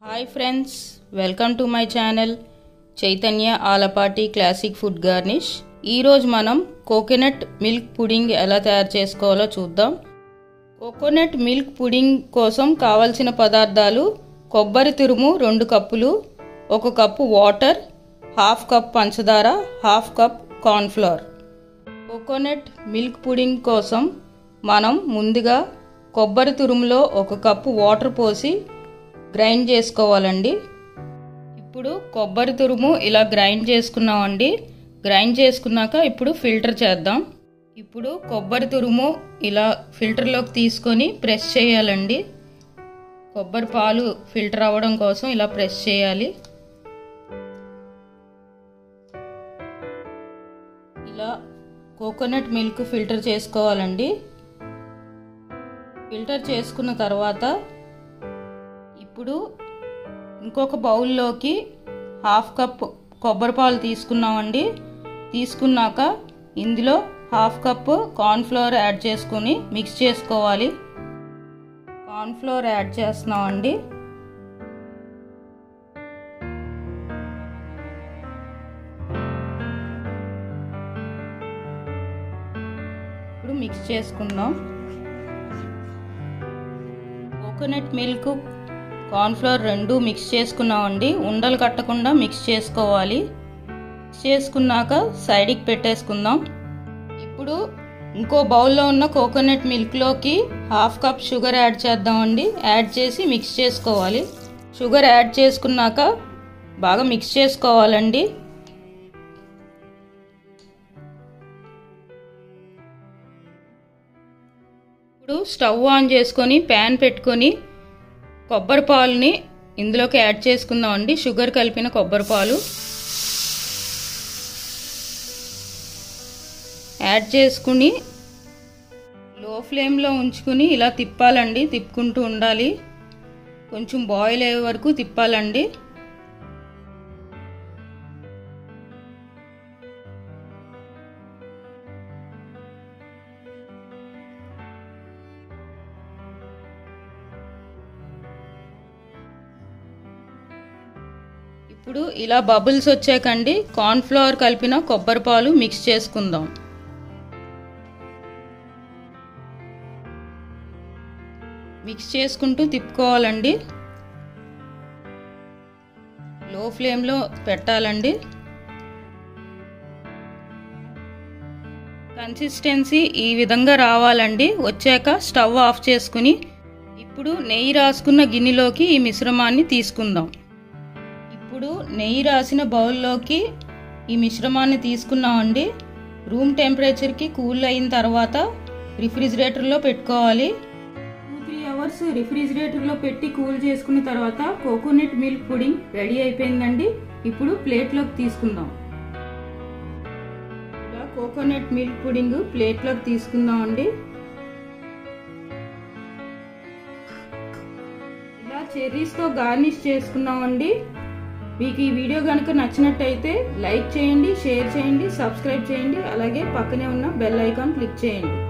hi friends welcome to my channel Chaitanya Alapati classic food garnish ఈరోజు మనం coconut milk pudding ఎలా తయారు చేసుకోవాలో చూద్దాం కోకోనట్ మిల్క్ పుడింగ్ కోసం కావలసిన పదార్థాలు కొబ్బరి తురుము రెండు కప్పులు ఒక కప్పు వాటర్ హాఫ్ కప్ పంచదార half cup cornflour coconut milk pudding కోసం మనం ముందుగా కొబ్బరి తురుములో ఒక కప్పు వాటర్ పోసి గ్రైండ్ చేసుకోవాలండి ఇప్పుడు కొబ్బరి తురుము ఇలా గ్రైండ్ చేసుకున్నామండి గ్రైండ్ చేసుకున్నాక ఇప్పుడు ఫిల్టర్ చేద్దాం ఇప్పుడు కొబ్బరి తురుము ఇలా ఫిల్టర్లోకి తీసుకొని ప్రెస్ చేయాలండి కొబ్బరి పాలు ఫిల్టర్ అవ్వడం కోసం ఇలా ప్రెస్ చేయాలి ఇలా కోకోనట్ మిల్క్ ఫిల్టర్ చేసుకోవాలండి ఫిల్టర్ చేసుకున్న తర్వాత ఇప్పుడు ఇంకొక బౌల్లోకి హాఫ్ కప్ కొబ్బరి పాలు తీసుకున్నామండి తీసుకున్నాక ఇందులో హాఫ్ కప్ కార్న్ఫ్లవర్ యాడ్ చేసుకుని మిక్స్ చేసుకోవాలి కార్న్ఫ్లవర్ యాడ్ చేస్తున్నామండి ఇప్పుడు మిక్స్ చేసుకుందాం కోకోనట్ మిల్క్ కార్న్ఫ్లవర్ రెండు మిక్స్ చేసుకున్నామండి ఉండలు కట్టకుండా మిక్స్ చేసుకోవాలి మిక్స్ చేసుకున్నాక సైడ్కి పెట్టేసుకుందాం ఇప్పుడు ఇంకో బౌల్లో ఉన్న కోకోనట్ మిల్క్లోకి హాఫ్ కప్ షుగర్ యాడ్ చేద్దామండి యాడ్ చేసి మిక్స్ చేసుకోవాలి షుగర్ యాడ్ చేసుకున్నాక బాగా మిక్స్ చేసుకోవాలండి ఇప్పుడు స్టవ్ ఆన్ చేసుకొని ప్యాన్ పెట్టుకొని కొబ్బరి పాలుని ఇందులోకి యాడ్ చేసుకుందామండి షుగర్ కలిపిన కొబ్బరి పాలు యాడ్ చేసుకుని లో ఫ్లేమ్లో ఉంచుకుని ఇలా తిప్పాలండి తిప్పుకుంటూ ఉండాలి కొంచెం బాయిల్ అయ్యే వరకు తిప్పాలండి ఇప్పుడు ఇలా బబుల్స్ వచ్చాకండి కార్న్ఫ్లవర్ కలిపిన కొబ్బరి పాలు మిక్స్ చేసుకుందాం మిక్స్ చేసుకుంటూ తిప్పుకోవాలండి లో ఫ్లేమ్లో పెట్టాలండి కన్సిస్టెన్సీ ఈ విధంగా రావాలండి వచ్చాక స్టవ్ ఆఫ్ చేసుకుని ఇప్పుడు నెయ్యి రాసుకున్న గిన్నెలోకి ఈ మిశ్రమాన్ని తీసుకుందాం ఇప్పుడు నెయ్యి రాసిన బౌల్లోకి ఈ మిశ్రమాన్ని తీసుకున్నామండి రూమ్ టెంపరేచర్కి కూల్ అయిన తర్వాత రిఫ్రిజిరేటర్లో పెట్టుకోవాలి టూ త్రీ అవర్స్ రిఫ్రిజిరేటర్లో పెట్టి కూల్ చేసుకున్న తర్వాత కోకోనట్ మిల్క్ పుడింగ్ రెడీ అయిపోయిందండి ఇప్పుడు ప్లేట్లోకి తీసుకుందాం ఇలా కోకోనట్ మిల్క్ పుడింగ్ ప్లేట్లోకి తీసుకుందామండి ఇలా చెర్రీస్తో గార్నిష్ చేసుకున్నామండి మీకు ఈ వీడియో కనుక నచ్చినట్టయితే లైక్ చేయండి షేర్ చేయండి సబ్స్క్రైబ్ చేయండి అలాగే పక్కనే ఉన్న బెల్ ఐకాన్ క్లిక్ చేయండి